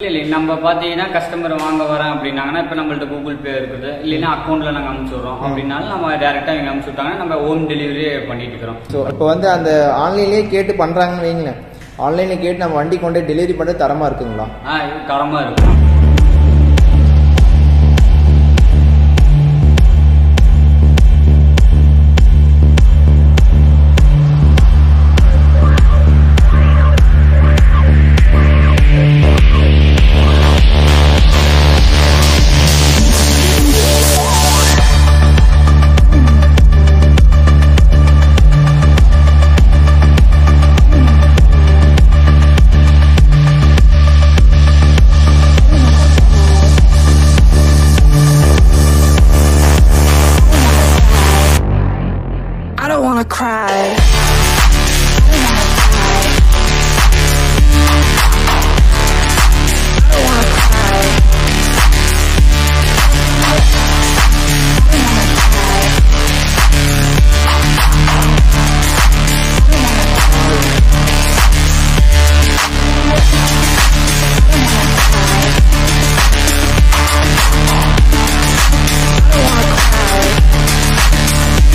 இல்லை நம்ம பார்த்தீங்கன்னா கஸ்டமர் வாங்க வரேன் அப்படின்னாங்கன்னா இப்போ நம்மள்ட்ட கூகுள் பே இருக்குது இல்லைன்னா அக்கௌண்ட்டில் நாங்கள் அனுப்பிச்சி விட்றோம் அப்படின்னாலும் நம்ம டேரெக்டாக இங்கே அனுப்பிச்சி விட்டாங்கன்னா நம்ம ஹோம் டெலிவரி பண்ணிட்டு இருக்கிறோம் ஸோ இப்போ வந்து அந்த ஆன்லைன்லேயே கேட்டு பண்ணுறாங்கன்னு வைங்களேன் ஆன்லைனில் கேட்டு நம்ம வண்டி கொண்டு டெலிவரி பண்ணுறது தரமாக இருக்குங்களா ஆ இது தரமாக இருக்கும் I don't wanna cry. I don't wanna cry. I don't wanna cry.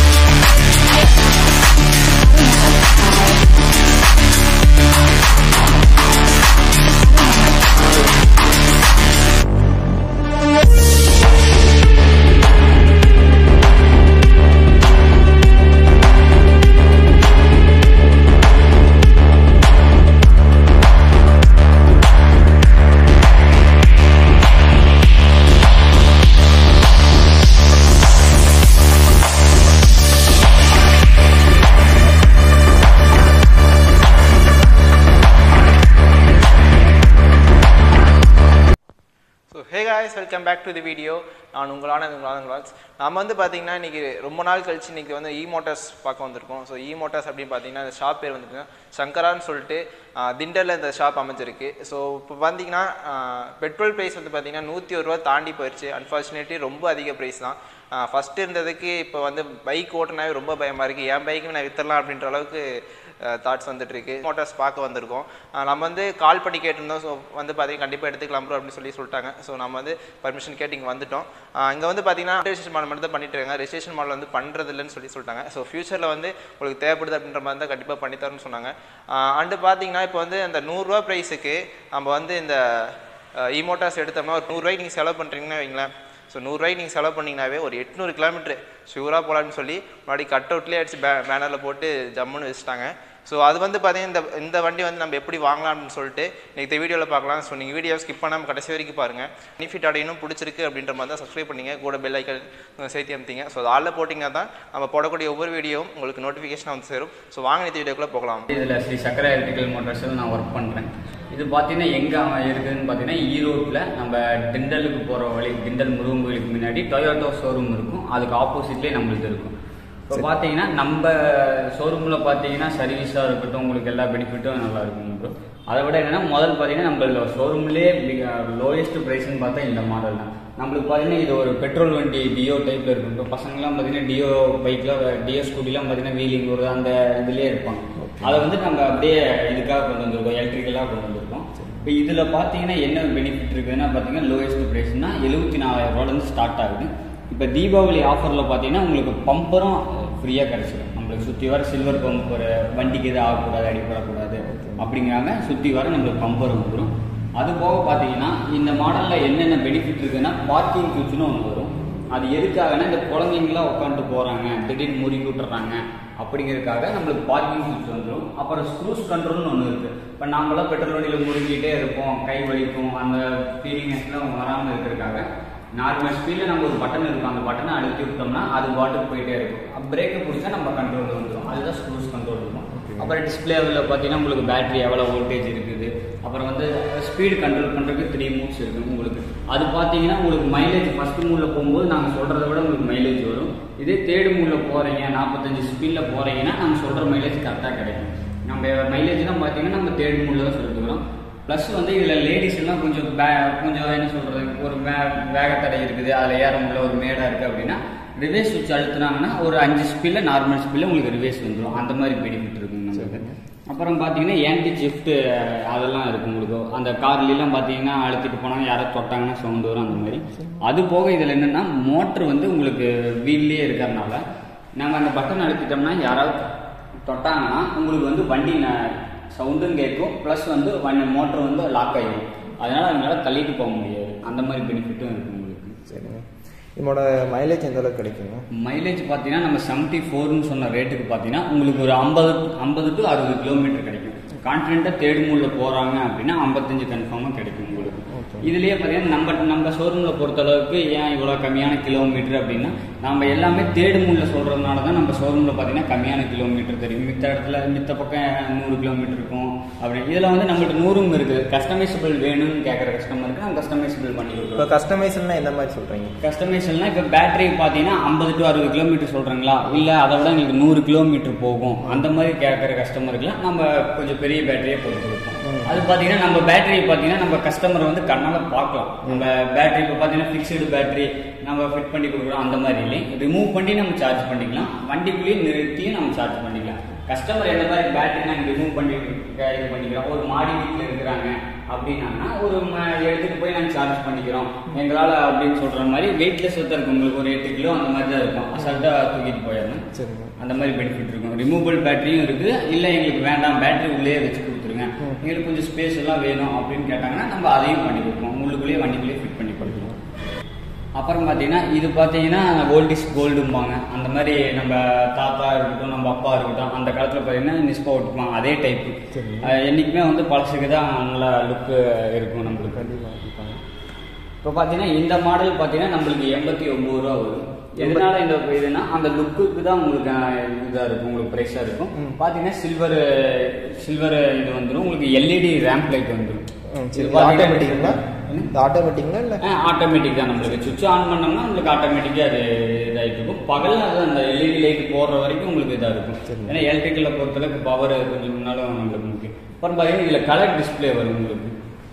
So hey guys welcome back to the video நான் உங்களான உங்களான vlogs நம்ம வந்து பார்த்தீங்கன்னா இன்றைக்கி ரொம்ப நாள் கழிச்சு இன்றைக்கி வந்து இ மோட்டார்ஸ் பார்க்க வந்திருக்கோம் ஸோ இ மோட்டார்ஸ் அப்படின்னு பார்த்தீங்கன்னா இந்த ஷாப் பேர் வந்துட்டு சங்கரான்னு சொல்லிட்டு ஆஹ், திண்டல்ல இந்த ஷாப் அமைஞ்சிருக்கு ஸோ இப்போ பார்த்தீங்கன்னா பெட்ரோல் ப்ரைஸ் வந்து பார்த்தீங்கன்னா நூற்றி ஒரு ரூபா தாண்டி போயிடுச்சு அன்ஃபார்ச்சுனேட்லி ரொம்ப அதிக ப்ரைஸ் தான் ஃபஸ்ட்டு இருந்ததுக்கு இப்போ வந்து பைக் ஓட்டினாவே ரொம்ப பயமாக இருக்குது என் பைக்கு நான் வித்துடலாம் அப்படின்ற அளவுக்கு தாட்ஸ் வந்துட்டு இருக்கு மோட்டார்ஸ் பார்க்க வந்திருக்கோம் அஹ் நம்ம வந்து கால் பண்ணி கேட்டிருந்தோம் ஸோ வந்து பார்த்தீங்கன்னா கண்டிப்பாக எடுத்துக்கலாம் ப்ரோ அப்படின்னு சொல்லி சொல்லிட்டாங்க ஸோ நம்ம வந்து பர்மிஷன் கேட்டு இங்கே வந்துட்டோம் இங்கே வந்து பார்த்தீங்கன்னா ரெஜிஸ்ட்ரேஷன் மாடல் மட்டும் தான் பண்ணிட்டு இருக்காங்க ரெஜிஸ்ட்ரேஷன் மாடல் வந்து பண்ணுறது இல்லைன்னு சொல்லி சொல்லிட்டாங்க ஸோ ஃபியூச்சரில் வந்து உங்களுக்கு தேவைப்படுது அப்படின்ற மாதிரி தான் கண்டிப்பாக பண்ணித்தரோம்னு சொன்னாங்க அண்டு பார்த்தீங்கன்னா இப்போ வந்து அந்த நூறுரூவா ப்ரைஸுக்கு நம்ம வந்து இந்த இமோட்டார்ஸ் எடுத்தோம்னா ஒரு நூறுரூவாய்க்கு நீங்கள் செலவு பண்ணுறீங்கன்னா வைங்களேன் ஸோ நூறுரூவாய்க்கு நீங்கள் செலவு பண்ணிங்கனாவே ஒரு எட்நூறு கிலோமீட்ரு ஷூராக போகலான்னு சொல்லி மறுபடியும் கட் அவுட்லேயே அடிச்சு பே பேனரில் போட்டு ஜம்முன்னு வச்சுட்டாங்க ஸோ அது வந்து பார்த்தீங்கன்னா இந்த இந்த வண்டி வந்து நம்ம எப்படி வாங்கலாம்னு சொல்லிட்டு இன்னைக்கு இந்த வீடியோவில் பார்க்கலாம் ஸோ நீங்கள் வீடியோ ஸ்கிப் பண்ணாமல் கடைசி வரைக்கும் பாருங்கள் பெனிஃபிட் அடையணும் பிடிச்சிருக்கு அப்படின்ற மாதிரி தான் சப்ஸ்கிரைப் பண்ணிங்க கூட பெல் ஐக்கன் சேர்த்து அமுத்திங்க ஸோ அது ஆளில் போட்டிங்கன்னா தான் நம்ம போடக்கூடிய ஒவ்வொரு வீடியோவும் உங்களுக்கு நோட்டிஃபிகேஷன் வந்து சேரும் ஸோ வாங்க இந்த வீடியோக்குள்ளே போகலாம் இதில் ஸ்ரீ சக்கரை எலக்ட்ரிக்கல் மோட்டார்ஸில் நான் ஒர்க் பண்ணுறேன் இது பார்த்தீங்கன்னா எங்கே இருக்குதுன்னு பார்த்தீங்கன்னா ஈரோட்டில் நம்ம திண்டலுக்கு போகிற வழி திண்டல் முருகன் கோயிலுக்கு முன்னாடி டொயோட்டோ ஷோரூம் இருக்கும் அதுக்கு ஆப்போசிட்லேயே நம்மளுக்கு இருக்கும் இப்போ பார்த்தீங்கன்னா நம்ம ஷோரூமில் பார்த்தீங்கன்னா சர்வீஸாக இருக்கட்டும் உங்களுக்கு எல்லா பெனிஃபிட்டும் நல்லா இருக்கும் ப்ரோ அதை விட என்னன்னா முதல் பார்த்தீங்கன்னா நம்ம ஷோரூம்லேயே லோயஸ்ட் ப்ரைஸ்னு பார்த்தா இந்த மாடல் தான் நம்மளுக்கு பார்த்தீங்கன்னா இது ஒரு பெட்ரோல் வண்டி டியோ டைப்பில் இருக்கும் இப்போ பசங்களாம் பார்த்தீங்கன்னா டியோ பைக்கில் டியோ ஸ்கூட்டிலாம் பார்த்தீங்கன்னா வீலிங் ஒரு அந்த இதுலேயே இருப்பாங்க அதை வந்து நம்ம அப்படியே இதுக்காக கொண்டு வந்திருக்கோம் எலக்ட்ரிக்கலாக கொண்டு வந்திருக்கோம் இப்போ இதில் பார்த்தீங்கன்னா என்ன பெனிஃபிட் இருக்குதுன்னா பார்த்தீங்கன்னா லோயஸ்ட் ப்ரைஸ்னா எழுபத்தி நாலாயிரம் ரூபாலேருந்து ஸ்டார்ட் ஆகுது இப்போ தீபாவளி ஆஃபரில் பார்த்தீங்கன்னா உங்களுக்கு பம்பரும் ஃப்ரீயாக கிடச்சிடும் நம்மளுக்கு சுற்றி வர சில்வர் பம்பர் வண்டிக்கு எதுவும் ஆகக்கூடாது அடிப்படக்கூடாது அப்படிங்கிறாங்க சுற்றி வர நம்மளுக்கு பம்பர் வந்துடும் அது போக பார்த்தீங்கன்னா இந்த மாடலில் என்னென்ன பெனிஃபிட் இருக்குன்னா பார்க்கிங் ஃபியூச்சர்னு ஒன்று வரும் அது எதுக்காகனா இந்த குழந்தைங்களாம் உட்காந்துட்டு போகிறாங்க திடீர்னு முறி விட்டுறாங்க அப்படிங்கிறதுக்காக நம்மளுக்கு பார்க்கிங் ஃபியூச்சர் வந்துடும் அப்புறம் ஸ்க்ரூஸ் கண்ட்ரோல்னு ஒன்று இருக்குது இப்போ நாமெல்லாம் பெட்ரோல் வண்டியில் முறுக்கிட்டே இருப்போம் கை வலிக்கும் அந்த ஃபீலிங்ஸ்லாம் வராமல் இருக்கிறதுக்காக நார்மல் ஸ்பீடில் நம்ம ஒரு பட்டன் இருக்கும் அந்த பட்டனை அழுத்தி விட்டோம்னா அது பாட்டுக்கு போயிட்டே இருக்கும் பிரேக்கை பிடிச்சா நம்ம கண்ட்ரோல் வந்துடும் அதுதான் ஸ்க்ரூஸ் கண்ட்ரோல் இருக்கும் அப்புறம் டிஸ்பிளேவில் பார்த்தீங்கன்னா உங்களுக்கு பேட்டரி எவ்வளோ வோல்டேஜ் இருக்குது அப்புறம் வந்து ஸ்பீடு கண்ட்ரோல் பண்ணுறதுக்கு த்ரீ மூவ்ஸ் இருக்குது உங்களுக்கு அது பார்த்தீங்கன்னா உங்களுக்கு மைலேஜ் ஃபஸ்ட் மூடில் போகும்போது நாங்கள் சொல்கிறத விட உங்களுக்கு மைலேஜ் வரும் இதே தேர்டு மூடில் போகிறீங்க நாற்பத்தஞ்சு ஸ்பீடில் போகிறீங்கன்னா நாங்கள் சொல்கிற மைலேஜ் கரெக்டாக கிடைக்கும் நம்ம மைலேஜ்லாம் பார்த்தீங்கன்னா நம்ம தேர்ட் மூடில் தான் சொல்லிட்டுக்கிறோம் ப்ளஸ் வந்து இதில் லேடிஸ் எல்லாம் கொஞ்சம் வே கொஞ்சம் என்ன சொல்கிறது ஒரு வே வேகத்தடை இருக்குது அதில் ஏற முடியல ஒரு மேடாக இருக்குது அப்படின்னா ரிவேஸ் சுவிட்ச் அழுத்துனாங்கன்னா ஒரு அஞ்சு ஸ்பீடில் நார்மல் ஸ்பீடில் உங்களுக்கு ரிவேஸ் வந்துடும் அந்த மாதிரி பெனிஃபிட் இருக்குங்க நம்மளுக்கு அப்புறம் பார்த்தீங்கன்னா ஏன்டி ஷிஃப்ட் அதெல்லாம் இருக்கு உங்களுக்கு அந்த கார்லாம் பார்த்தீங்கன்னா அழுத்திட்டு போனாங்க யாராவது தொட்டாங்கன்னா சவுண்ட் வரும் அந்த மாதிரி அது போக இதில் என்னன்னா மோட்ரு வந்து உங்களுக்கு வீல்லே இருக்கிறதுனால நம்ம அந்த பட்டன் அழுத்திட்டோம்னா யாராவது தொட்டாங்கன்னா உங்களுக்கு வந்து வண்டி சவுண்டும் கேட்கும் ப்ளஸ் வந்து வண்டி மோட்ரு வந்து லாக் ஆகிடும் அதனால அவங்களால தள்ளிட்டு போக முடியாது அந்த மாதிரி பெனிஃபிட்டும் இருக்கு உங்களுக்கு சரிங்க இதோட மைலேஜ் எந்த அளவுக்கு கிடைக்குங்க மைலேஜ் பார்த்தீங்கன்னா நம்ம செவன்ட்டி ஃபோர்னு சொன்ன ரேட்டுக்கு பார்த்தீங்கன்னா உங்களுக்கு ஒரு ஐம்பது ஐம்பது டு அறுபது கிலோமீட்டர் கிடைக்கும் கான்ஃபிடென்ட்டாக தேடுமூலில் போகிறாங்க அப்படின்னா ஐம்பத்தஞ்சு கன்ஃபார்மாக கிடைக்கும் உங்களுக்கு இதுலயே பார்த்தீங்கன்னா நம்ம நம்ம ஷோரூமில் பொறுத்தளவுக்கு ஏன் இவ்வளோ கம்மியான கிலோமீட்டர் அப்படின்னா நம்ம எல்லாமே தேடுமூலில் சொல்கிறதுனால தான் நம்ம ஷோரூமில் பார்த்தீங்கன்னா கம்மியான கிலோமீட்டர் தெரியும் மித்த இடத்துல மித்த பக்கம் நூறு கிலோமீட்டர் இருக்கும் அப்படி இதில் வந்து நம்மள்ட்ட நூறும் இருக்குது கஸ்டமைசபிள் வேணும்னு கேட்குற கஸ்டமருக்கு நம்ம கஸ்டமைசபிள் பண்ணி கொடுக்குறோம் இப்போ கஸ்டமைஸ்னா எந்த மாதிரி சொல்கிறீங்க கஸ்டமைசேஷன்னா இப்போ பேட்டரி பார்த்தீங்கன்னா ஐம்பது டு அறுபது கிலோமீட்டர் சொல்கிறாங்களா இல்லை அதை விட எங்களுக்கு நூறு கிலோமீட்டர் போகும் அந்த மாதிரி கேட்குற கஸ்டமருக்குலாம் நம்ம கொஞ்சம் பெரிய பேட்டரியே போட்டு கொடுப்போம் அது பார்த்தீங்கன்னா நம்ம பேட்டரி பார்த்தீங்கன்னா நம்ம கஸ்டமர் வந்து கண்ணால் பார்க்கலாம் நம்ம பேட்டரி இப்போ பார்த்தீங்கன்னா ஃபிக்ஸ்டு பேட்டரி நம்ம ஃபிட் பண்ணி கொடுக்குறோம் அந்த மாதிரி இல்லை ரிமூவ் பண்ணி நம்ம சார்ஜ் பண்ணிக்கலாம் வண்டிக்குள்ளேயே நிறுத்தியும் நம்ம சார்ஜ் பண்ணிக்கலாம் கஸ்டமர் எந்த மாதிரி பேட்டரி நாங்கள் ரிமூவ் பண்ணி இது பண்ணிக்கிறோம் ஒரு மாடி வீட்டில் இருக்கிறாங்க அப்படின்னா ஒரு ம- எடுத்துட்டு போய் நாங்கள் சார்ஜ் பண்ணிக்கிறோம் எங்களால் அப்படின்னு சொல்ற மாதிரி வெயிட்லெஸ் தான் இருக்கும் உங்களுக்கு ஒரு எட்டு கிலோ அந்த மாதிரி தான் இருக்கும் அசால்ட்டாக தூக்கிட்டு போயிடணும் சரிங்க அந்த மாதிரி பெனிஃபிட் இருக்கும் ரிமூவபிள் பேட்டரியும் இருக்கு இல்லை எங்களுக்கு வேண்டாம் பேட்டரி உள்ளே வச்சு கொடுத்துருங்க எங்களுக்கு கொஞ்சம் ஸ்பேஸ் எல்லாம் வேணும் அப்படின்னு கேட்டாங்கன்னா நம்ம அதையும் பண்ணி கொடுப்போம் உள்ளுக்குள்ளேயே வண்டிக்குள்ளேயே ஃபிட் பண்ணி கொடுத்துருவோம் அப்புறம் பார்த்தீங்கன்னா இது பார்த்தீங்கன்னா ஓல்ட் இஸ் கோல்டும்பாங்க அந்த மாதிரி நம்ம தாத்தா இருக்கட்டும் நம்ம அப்பா இருக்கட்டும் அந்த காலத்தில் பார்த்தீங்கன்னா நிஸ்பா ஓட்டுப்பாங்க அதே டைப்பு என்றைக்குமே வந்து பழசுக்கு தான் நல்லா லுக்கு இருக்கும் நம்மளுக்கு கண்டிப்பாக கண்டிப்பாங்க இப்போ பார்த்தீங்கன்னா இந்த மாடல் பார்த்தீங்கன்னா நம்மளுக்கு எண்பத்தி ஒம்பது ரூபா வரும் எதனால இந்த இதுனா அந்த லுக்குக்கு தான் உங்களுக்கு இதாக இருக்கும் உங்களுக்கு ப்ரைஸாக இருக்கும் பார்த்தீங்கன்னா சில்வர் சில்வர் இது வந்துடும் உங்களுக்கு எல்இடி ரேம்ப் லைட் வந்துடும் இது ஆட்டோமேட்டிக்குங்களா என்ன? இது ஆட்டோமேட்டிக்குங்களா இல்லை ஆட்டோமேட்டிக் தான் நம்மளுக்கு சுவிட்ச் ஆன் பண்ணோம்னா நம்மளுக்கு ஆட்டோமேட்டிக்காக அது இதாகிட்டு இருக்கும் பகலில் அது அந்த எல்இடி லைட் போடுற வரைக்கும் உங்களுக்கு இதாக இருக்கும் ஏன்னா எலக்ட்ரிக்கலை பொறுத்தளவுக்கு பவர் கொஞ்சம் முன்னாலும் நம்மளுக்கு முக்கியம் அப்புறம் பார்த்தீங்கன்னா இதில் கலர் டிஸ்ப்ளே வரும் உங்களுக்கு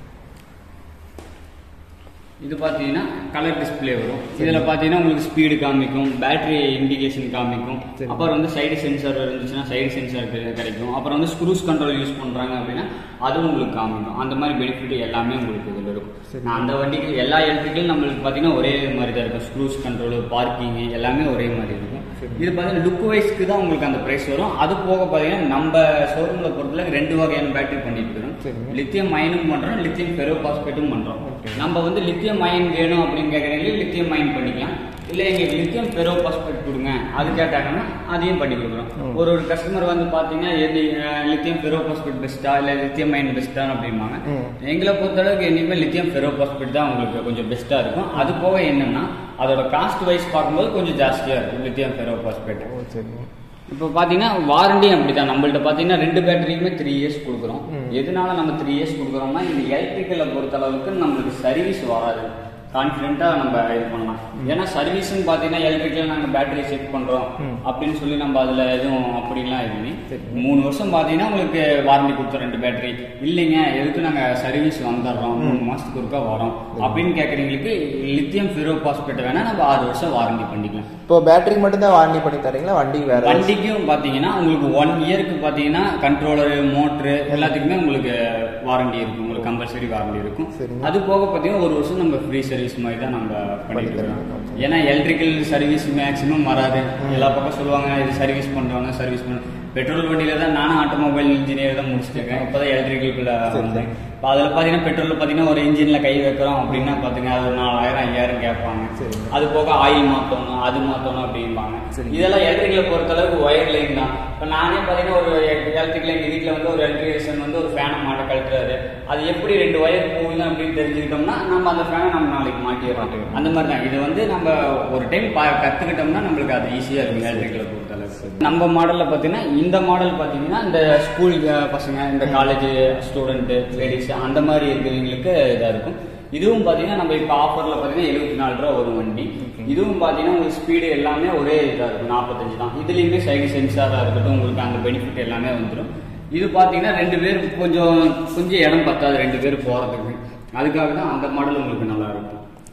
இது பார்த்தீங்கன்னா கலர் டிஸ்ப்ளே வரும் இதில் பார்த்தீங்கன்னா உங்களுக்கு ஸ்பீடு காமிக்கும் பேட்டரி இண்டிகேஷன் காமிக்கும் அப்புறம் வந்து சைடு சென்சார் இருந்துச்சுன்னா சைடு சென்சார் கிடைக்கும் அப்புறம் வந்து ஸ்க்ரூஸ் கண்ட்ரோல் யூஸ் பண்ணுறாங்க அப்படின்னா அதுவும் உங்களுக்கு காமிக்கும் அந்த மாதிரி பெனிஃபிட் எல்லாமே உங்களுக்கு இதில் இருக்கும் நான் அந்த வண்டிக்கு எல்லா எலக்ட்ரிக்கலும் நம்மளுக்கு பார்த்தீங்கன்னா ஒரே மாதிரி தான் இருக்கும் ஸ்க்ரூஸ் கண்ட்ரோல் பார்க்கிங் எல்லாமே ஒரே மாதிரி இருக்கும் இது பார்த்தீங்கன்னா லுக் வைஸ்க்கு தான் உங்களுக்கு அந்த ப்ரைஸ் வரும் அது போக பார்த்தீங்கன்னா நம்ம ஷோரூமில் பொறுத்தவரை ரெண்டு வகையான பேட்டரி பண்ணிட்டு இருக்கோம் லித்தியம் அயனும் பண்ணுறோம் லித்தியம் பெரோ பாஸ்பேட்டும் பண்ணுறோம் நம்ம வந்து லித்தியம் அயன் வேணும் அப்படின்னு கேட்குறீங்களே லித்தியம் அயன் பண்ணிக்கலாம் இல்லை எங்களுக்கு லித்தியம் பெரோ பாஸ்பேட் கொடுங்க அது கேட்டாங்கன்னா அதையும் பண்ணி கொடுக்குறோம் ஒரு ஒரு கஸ்டமர் வந்து பார்த்தீங்கன்னா எது லித்தியம் பெரோ பாஸ்பேட் பெஸ்ட்டா இல்லை லித்தியம் அயன் பெஸ்ட்டா அப்படிம்பாங்க எங்களை பொறுத்தளவுக்கு என்னைக்குமே லித்தியம் பெரோ பாஸ்பேட் தான் உங்களுக்கு கொஞ்சம் பெஸ்ட்டாக இருக்கும் அது போக என்னன்னா அதோட காஸ்ட் வைஸ் பார்க்கும்போது கொஞ்சம் ஜாஸ்தியாக இருக்கும் லித்தியம் பெரோ பாஸ்பேட் ஓ சரிங்க இப்போ பார்த்தீங்கன்னா வாரண்டி அப்படிதான் நம்மள்ட்ட பார்த்தீங்கன்னா ரெண்டு பேட்டரிக்குமே த்ரீ இயர்ஸ் கொடுக்குறோம் எதனால நம்ம த்ரீ இயர்ஸ் கொடுக்குறோம்னா இந்த எலக்ட்ரிக்கலை பொறுத்தளவுக்கு நம்மளுக்கு சர்வீஸ் வராது கான்ஃபிடென்ட்டாக நம்ம இது பண்ணலாம் ஏன்னா சர்வீஸ்னு பார்த்தீங்கன்னா எலக்ட்ரிக்கல் நாங்கள் பேட்டரி செக் பண்ணுறோம் அப்படின்னு சொல்லி நம்ம அதில் எதுவும் அப்படிலாம் எதுவுமே மூணு வருஷம் பார்த்தீங்கன்னா உங்களுக்கு வாரண்டி கொடுத்தோம் ரெண்டு பேட்டரி இல்லைங்க எதுக்கு நாங்கள் சர்வீஸ் வந்துடுறோம் மூணு மாதத்துக்கு ஒருக்கா வரோம் அப்படின்னு கேட்குறவங்களுக்கு லித்தியம் ஃபெரோ பாஸ்பேட் வேணால் நம்ம ஆறு வருஷம் வாரண்டி பண்ணிக்கலாம் இப்போ பேட்டரிக்கு மட்டும் தான் வாரண்டி பண்ணி தரீங்களா வண்டி வேற ஏதாச்சும்? வண்டிக்கும் பாத்தீங்கன்னா உங்களுக்கு ஒன் இயருக்கு பாத்தீங்கன்னா கண்ட்ரோலர் மோட்ரு எல்லாத்துக்குமே உங்களுக்கு வாரண்டி இருக்கும் உங்களுக்கு கம்பல்சரி வாரண்டி இருக்கும் சரிங்க. அது போக பாத்தீங்கன்னா ஒரு வருஷம் நம்ம ஃப்ரீ சர்வீஸ் மாதிரி தான் நம்ம பண்ணிட்டு இருக்கோம் ஏன்னா எலக்ட்ரிக்கல் சர்வீஸ் மேக்ஸிமம் வராது எல்லா பக்கம் சொல்லுவாங்க இது சர்வீஸ் பண்றவங்க சர்வீஸ் பண்ண பெட்ரோல் வண்டியில தான் நானும் ஆட்டோமொபைல் இன்ஜினியர் தான் முடிச்சிருக்கேன் இப்போதான் எலக்ட்ரிக்கலுக்குள்ள வந்தேன் இப்போ அதில் பார்த்தீங்கன்னா பெட்ரோலில் பார்த்தீங்கன்னா ஒரு இன்ஜினில் கை வைக்கிறோம் அப்படின்னா பார்த்தீங்க அது ஒரு நாலாயிரம் ஐயாயிரம் கேட்பாங்க அது போக ஆயில் மாற்றணும் அது மாற்றணும் அப்படிம்பாங்க இதெல்லாம் எலக்ட்ரிக்கலை பொறுத்தளவுக்கு ஒயர் லைன் தான் இப்போ நானே பார்த்தீங்கன்னா ஒரு எலக்ட்ரிக்கல் எங்கள் வீட்டில் வந்து ஒரு எலக்ட்ரிஷியன் வந்து ஒரு ஃபேனை மாட்ட கழட்டுறாரு அது எப்படி ரெண்டு ஒயர் போகுது அப்படின்னு தெரிஞ்சுக்கிட்டோம்னா நம்ம அந்த ஃபேனை நம்ம நாளைக்கு மாட்டிடுறோம் அந்த மாதிரி தான் இது வந்து நம்ம ஒரு டைம் பா கற்றுக்கிட்டோம்னா நம்மளுக்கு அது ஈஸியாக இருக்கும் எலக்ட்ரிக்கலை பொறுத்தளவுக்கு நம்ம மாடலில் பார்த்தீங்கன்னா இந்த மாடல் பார்த்தீங்கன்னா இந்த ஸ்கூல் பசங்க இந்த காலேஜ் ஸ்டூடெண்ட்டு லேடிஸ் அந்த மாதிரி இருக்கிறவங்களுக்கு இதாக இருக்கும் இதுவும் பார்த்தீங்கன்னா நம்ம இப்போ ஆஃபரில் பார்த்தீங்கன்னா எழுபத்தி நாலு ரூபா வரும் வண்டி இதுவும் பார்த்தீங்கன்னா உங்களுக்கு ஸ்பீடு எல்லாமே ஒரே இதாக இருக்கும் நாற்பத்தஞ்சு தான் இதுலேயுமே சைடு சென்சாராக இருக்கட்டும் உங்களுக்கு அந்த பெனிஃபிட் எல்லாமே வந்துடும் இது பார்த்தீங்கன்னா ரெண்டு பேர் கொஞ்சம் கொஞ்சம் இடம் பத்தாது ரெண்டு பேர் போகிறதுக்கு அதுக்காக தான் அந்த மாடல் உங்களுக்கு நல்லா இருக்கும்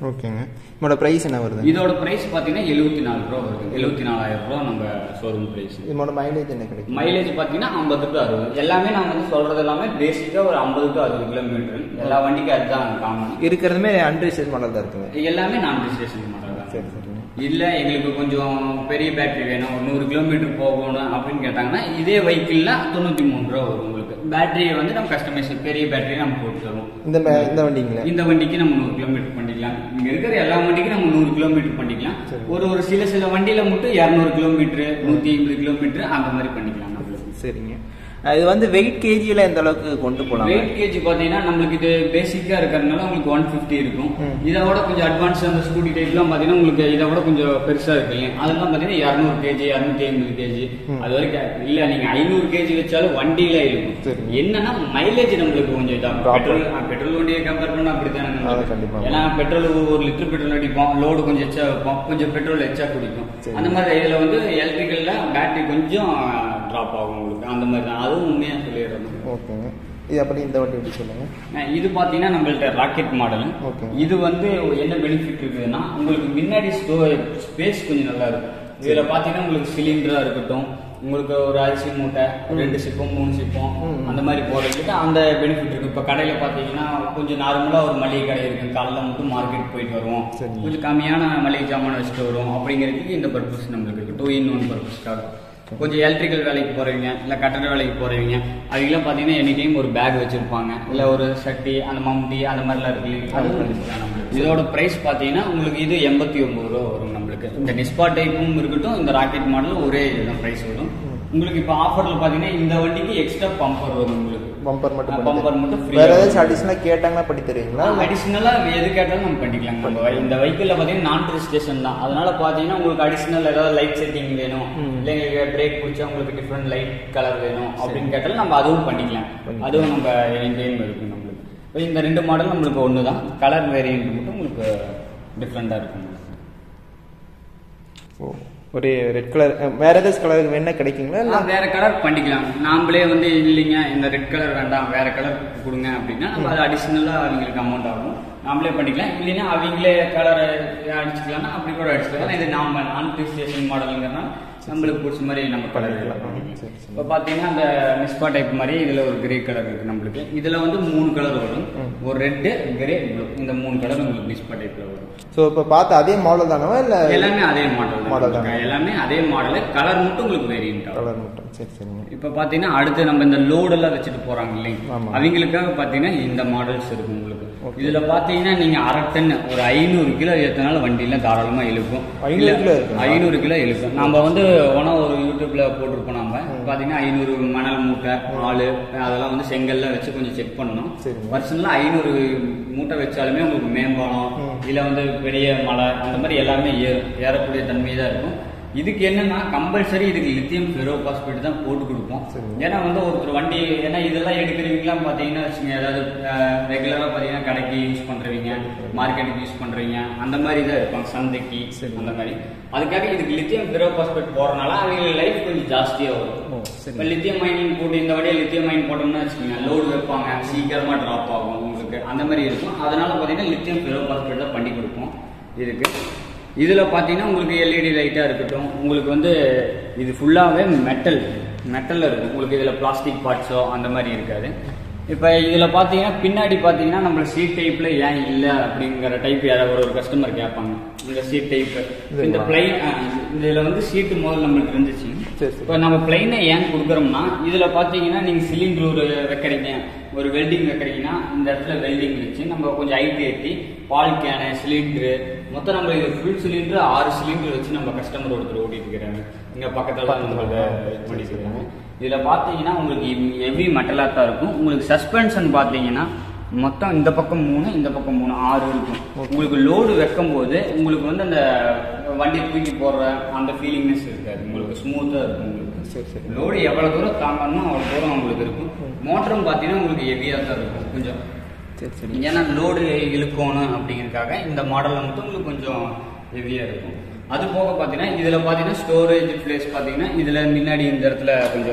ஓகேங்க இதோட ப்ரைஸ் என்ன வருது இதோட பிரைஸ் பார்த்தீங்கன்னா எழுபத்தி நாலு ரூபா வருது எழுபத்தி நாலாயிரம் ரூபா நம்ம ஷோரூம் பிரைஸ் இதோட மைலேஜ் என்ன கிடைக்கும் மைலேஜ் பார்த்தீங்கன்னா ஐம்பது டு அறுபது எல்லாமே நான் வந்து சொல்றது எல்லாமே பேசிக்காக ஒரு ஐம்பது டு அறுபது கிலோமீட்டர் எல்லா வண்டிக்கும் அதுதான் காமன் இருக்கிறதுமே அன்ரிஜிஸ்டர் மாடல் தான் இருக்குங்க எல்லாமே நான் ரிஜிஸ்ட்ரேஷன் மாடல் தான் சரி சரிங்க இல்லை எங்களுக்கு கொஞ்சம் பெரிய பேட்டரி வேணும் ஒரு நூறு கிலோமீட்டர் போகணும் அப்படின்னு கேட்டாங்கன்னா இதே வெஹிக்கிளில் தொண்ணூற்றி மூணு ரூபா வரும் உங்களுக்கு பேட்டரியை வந்து நம்ம கஸ்டமைஸ் பெரிய பேட்டரி நம்ம போட்டு தருவோம் இந்த ம- இந்த வண்டிங்களா இந்த வண்டிக்கு நம்ம நூறு கிலோமீட்டர் பண்ணிக்கலாம் இங்க இருக்கிற எல்லா வண்டிக்கும் நம்ம நூறு கிலோமீட்டர் பண்ணிக்கலாம் சரி. ஒரு ஒரு சில சில வண்டியில மட்டும் இரநூறு கிலோமீட்டர் நூத்தி ஐம்பது கிலோமீட்டர் அந்த மாதிரி பண்ணிக்கலாம் நம்மளுக்கு சரிங்க அஹ் இது வந்து வெயிட் கேஜியில் எந்த அளவுக்கு கொண்டு போகலாம் வெயிட் கேஜி பாத்தீங்கன்னா நம்மளுக்கு இது பேசிக்கா இருக்கிறதுனால உங்களுக்கு ஒன் பிப்டி இருக்கும் ம். இதை விட கொஞ்சம் அட்வான்ஸ் அந்த ஸ்கூட்டி டைப்லாம் பாத்தீங்கன்னா உங்களுக்கு இதை விட கொஞ்சம் பெருசா இருக்கு இல்லையா அதெல்லாம் பாத்தீங்கன்னா இரநூறு கேஜி இரநூத்தி ஐம்பது கேஜி ம். அது வரைக்கும் இல்ல நீங்க ஐநூறு கேஜி வச்சாலும் வண்டியில சரி. இருக்கும் என்னன்னா மைலேஜ் நம்மளுக்கு கொஞ்சம் இதாகும் Drop பெட்ரோல் பெட்ரோல் வண்டியை கம்பேர் பண்ணா அப்படித்தானே அது நம்மளுக்கு. கண்டிப்பா. ஏன்னா பெட்ரோல் ஒரு லிட்டர் பெட்ரோல் அடிப்போம் லோடு கொஞ்சம் எச்சா வைப்போம் கொஞ்சம் பெட்ரோல் எச்சா குடிக்கும் சரி. அந்த மாதிரி இதுல வந்து எலக்ட்ரிக்கல்ல பேட்டரி கொஞ்சம் டிராப் ஆகும் உங்களுக்கு அந்த மாதிரி தான் அதுவும் உண்மையா சொல்லிடுறோம் ஓகேங்க இது அப்படி இந்த வண்டி எப்படி சொல்லுங்க அஹ் இது பாத்தீங்கன்னா நம்மள்ட்ட ராக்கெட் மாடல் Okay. இது வந்து என்ன பெனிஃபிட் இருக்குதுன்னா உங்களுக்கு முன்னாடி ஸ்டோ ஸ்பேஸ் கொஞ்சம் நல்லா இருக்கும் இதுல பாத்தீங்கன்னா உங்களுக்கு சிலிண்டரா இருக்கட்டும் உங்களுக்கு ஒரு அரிசி மூட்டை ரெண்டு சிப்பம் மூணு சிப்பம் ம். அந்த மாதிரி போறதுக்கு அந்த பெனிஃபிட் இருக்கு இப்ப கடையில பாத்தீங்கன்னா கொஞ்சம் நார்மலா ஒரு மளிகை கடை இருக்கு காலைல மட்டும் மார்க்கெட் போயிட்டு வருவோம் சரி. கொஞ்சம் கம்மியான மளிகை சாமான் வச்சுட்டு வருவோம் அப்படிங்கிறதுக்கு இந்த பர்பஸ் நம்மளுக்கு இருக்கு டூ இன் ஒன் பர்பஸ்க்காக கொஞ்சம் எலக்ட்ரிக்கல் வேலைக்கு போறவங்க இல்ல கட்டட வேலைக்கு போறவங்க அவங்களாம் பாத்தீங்கன்னா எனி டைம் ஒரு பேக் வச்சிருப்பாங்க இல்ல ஒரு சட்டி அந்த மம்டி அந்த மாதிரிலாம் இருக்கு இல்லையா? அதுவும் எடுத்துக்கலாம் நம்மளுக்கு. இதோட பிரைஸ் பாத்தீங்கன்னா உங்களுக்கு இது எண்பத்தி ஒன்பது ரூபா வரும் நம்மளுக்கு இந்த நிஸ்பா டைப்பும் இருக்கட்டும் இந்த ராக்கெட் மாடலும் ஒரே இதுதான் பிரைஸ் வரும் உங்களுக்கு இப்போ ஆஃபர்ல பாத்தீங்கன்னா இந்த வண்டிக்கு எக்ஸ்ட்ரா பம்பர் வரும் உங்களுக்கு பம்பர் மட்டும் ஆ, பண்ணி bumper தருவீங்க. மட்டும் free வேற ஆ ஏதாச்சும் அடிஷனலாக கேட்டாங்கன்னா பண்ணி தருவீங்களா இல்ல- அடிஷனலா எது கேட்டாலும் நம்ம பண்ணிக்கலாம் நம்ம வை- இந்த வெஹிக்கிள்ல பாத்தீங்கன்னா நான் ரிஜிஸ்ட்ரேஷன் தான் அதனால பாத்தீங்கன்னா உங்களுக்கு அடிஷனல் ஏதாவது லைட் செட்டிங் வேணும் ம். இல்ல எங்களுக்கு பிரேக் பிடிச்சா உங்களுக்கு டிஃப்ரெண்ட் லைட் கலர் வேணும் அப்படின்னு கேட்டாலும் நம்ம அதுவும் பண்ணிக்கலாம் பண்ணிக்கலாம். அதுவும் நம்ம எனி டைம் இருக்கும் நம்மளுக்கு இப்ப இந்த ரெண்டு மாடல் நம்மளுக்கு ஒன்று தான் கலர் வேரியன்ட் மட்டும் உங்களுக்கு டிஃப்ரெண்டா இருக்கும் ஓ ஒரு ரெட் கலர் வேற ஏதாச்சும் கலர் வேணா கிடைக்குங்களா ஆ, இல்லை வேற கலர் பண்ணிக்கலாம் நாமளே வந்து இல்லைங்க இந்த ரெட் கலர் வேண்டாம் வேற கலர் கொடுங்க அப்படின்னா நம்ம அது அடிஷனலா அவங்களுக்கு அமௌண்ட் ஆகும் நாமளே பண்ணிக்கலாம் இல்லைன்னா அவங்களே கலர் அடிச்சுக்கலாம்னா அப்படி கூட அடிச்சுக்கலாம் ஏன்னா இது நாம நான் ரிஜிஸ்ட்ரேஷன் மாடலுங்கிறனா நம்மளுக்கு பிடிச்ச மாதிரி நம்ம கலர் பண்ணிக்கலாம். சரி, சரி. இப்போ பார்த்தீங்கன்னா அந்த நிஸ்பா டைப் மாதிரி இதில் ஒரு கிரே கலர் இருக்கு நம்மளுக்கு இதில் வந்து மூணு கலர் வரும் ம். ஒரு ரெட்டு கிரே ப்ளூ இந்த மூணு கலர் உங்களுக்கு நிஸ்பா டைப்ல வரும் ஸோ இப்போ பார்த்த அதே மாடல் தானவா இல்லை எல்லாமே அதே மாடல் Model தான். எல்லாமே அதே மாடல் கலர் மட்டும் உங்களுக்கு வேரியன்ட் ஆகும் கலர் மட்டும் சரி சரிங்க இப்போ பார்த்தீங்கன்னா அடுத்து நம்ம இந்த லோடு எல்லாம் வச்சுட்டு போறாங்க இல்லைங்க ஆமா. அவங்களுக்காக பார்த்தீங்கன்னா இந்த மாடல்ஸ் இருக்கும் உங்களுக்கு Okay. இதுல பார்த்தீங்கன்னா நீங்க அரை டன் ஒரு ஐநூறு கிலோ ஏற்றினாலும் வண்டியில தாராளமா இழுக்கும் 500 இல்ல, கிலோ இருக்குங்களா? ஐநூறு கிலோ இழுக்கும் நம்ம வந்து ஒன்றா ஒரு யூடியூப்ல போட்டிருப்போம் நம்ம பார்த்தீங்கன்னா ஐநூறு மணல் மூட்டை ஆளு அதெல்லாம் வந்து செங்கல்ல வச்சு கொஞ்சம் செக் பண்ணணும் சரிங்க. வருஷம்ல ஐநூறு மூட்டை வச்சாலுமே உங்களுக்கு மேம்பாலம் ம். இல்ல வந்து பெரிய மலை அந்த மாதிரி எல்லாமே ஏறும் ஏறக்கூடிய தன்மை தான் இருக்கும் இதுக்கு என்னன்னா கம்பல்சரி இதுக்கு லித்தியம் ஃபெரோ பாஸ்பேட் தான் போட்டு கொடுப்போம் சரிங்க. ஏன்னா வந்து ஒருத்தர் வண்டி ஏன்னா இதெல்லாம் எடுக்கிறவங்கலாம் பார்த்தீங்கன்னா வச்சுங்க ஏதாவது ரெகுலராக பார்த்தீங்கன்னா கடைக்கு யூஸ் பண்ணுறவங்க மார்க்கெட்டுக்கு யூஸ் பண்ணுறவங்க அந்த மாதிரி தான் இருப்பாங்க சந்தைக்கு சரி. அந்த மாதிரி அதுக்காக இதுக்கு லித்தியம் ஃபெரோ பாஸ்பேட் போடுறதுனால அவங்க லைஃப் கொஞ்சம் ஜாஸ்தியாக வரும் ஓ சரி இப்போ லித்தியம் மைனிங் போட்டு இந்த வழியாக லித்தியம் மைன் போட்டோம்னா வச்சுக்கோங்க லோடு வைப்பாங்க சீக்கிரமா டிராப் ஆகும் உங்களுக்கு அந்த மாதிரி இருக்கும் அதனால பார்த்தீங்கன்னா லித்தியம் ஃபெரோ பாஸ்பேட் தான் பண்ணி கொடுப்போம் இதுக்கு இதில் பார்த்தீங்கன்னா உங்களுக்கு எல்இடி லைட்டாக இருக்கட்டும் உங்களுக்கு வந்து இது ஃபுல்லாகவே மெட்டல் மெட்டலில் இருக்கும் உங்களுக்கு இதில் பிளாஸ்டிக் பார்ட்ஸோ அந்த மாதிரி இருக்காது இப்போ இதில் பார்த்தீங்கன்னா பின்னாடி பார்த்தீங்கன்னா நம்ம சீட் டைப்பில் ஏன் இல்லை அப்படிங்கிற டைப் யாராவது ஒரு ஒரு கஸ்டமர் கேட்பாங்க இந்த சீட் டைப் இந்த இதுவா? பிளைன் இதில் வந்து சீட்டு முதல்ல நம்மளுக்கு இருந்துச்சு சரி சரி இப்போ நம்ம பிளைனை ஏன் கொடுக்குறோம்னா இதுல பாத்தீங்கன்னா நீங்க சிலிண்டர் ஒரு வைக்கிறீங்க ஒரு வெல்டிங் வைக்கிறீங்கன்னா இந்த இடத்துல வெல்டிங் வச்சு நம்ம கொஞ்சம் ஹைட் ஏற்றி பால் கேனு சிலிண்டரு மொத்தம் நம்ம இது ஃபுல் சிலிண்டர் ஆறு சிலிண்டர் வச்சு நம்ம கஸ்டமர் ஒருத்தர் ஓட்டிட்டு இருக்கிறாங்க இங்க பக்கத்துல தான் நம்ம இதை இது பண்ணிட்டு இருக்காங்க இதுல பாத்தீங்கன்னா உங்களுக்கு ஹெவி மெட்டலா தான் இருக்கும் உங்களுக்கு சஸ்பென்ஷன் பாத்தீங்கன்னா மொத்தம் இந்த பக்கம் மூணு இந்த பக்கம் மூணு ஆறு இருக்கும் உங்களுக்கு லோடு வைக்கும் போது உங்களுக்கு வந்து அந்த வண்டியை தூக்கி போடுற அந்த ஃபீலிங்னஸ் இருக்காது உங்களுக்கு ஸ்மூத்தா இருக்கும் உங்களுக்கு சரி சரி லோடு எவ்வளவு தூரம் தாங்கணுமோ அவ்வளவு தூரம் உங்களுக்கு இருக்கும் மோட்டரும் பார்த்தீங்கன்னா உங்களுக்கு ஹெவியா தான் இருக்கும் கொஞ்சம் சரி சரி ஏன்னா லோடு இழுக்கணும் அப்படிங்கிறதுக்காக இந்த மாடலில் மட்டும் உங்களுக்கு கொஞ்சம் ஹெவியா இருக்கும் அது போக பார்த்தீங்கன்னா இதுல பார்த்தீங்கன்னா ஸ்டோரேஜ் பிளேஸ் பார்த்தீங்கன்னா இதுல முன்னாடி இந்த இடத்துல கொஞ்சம்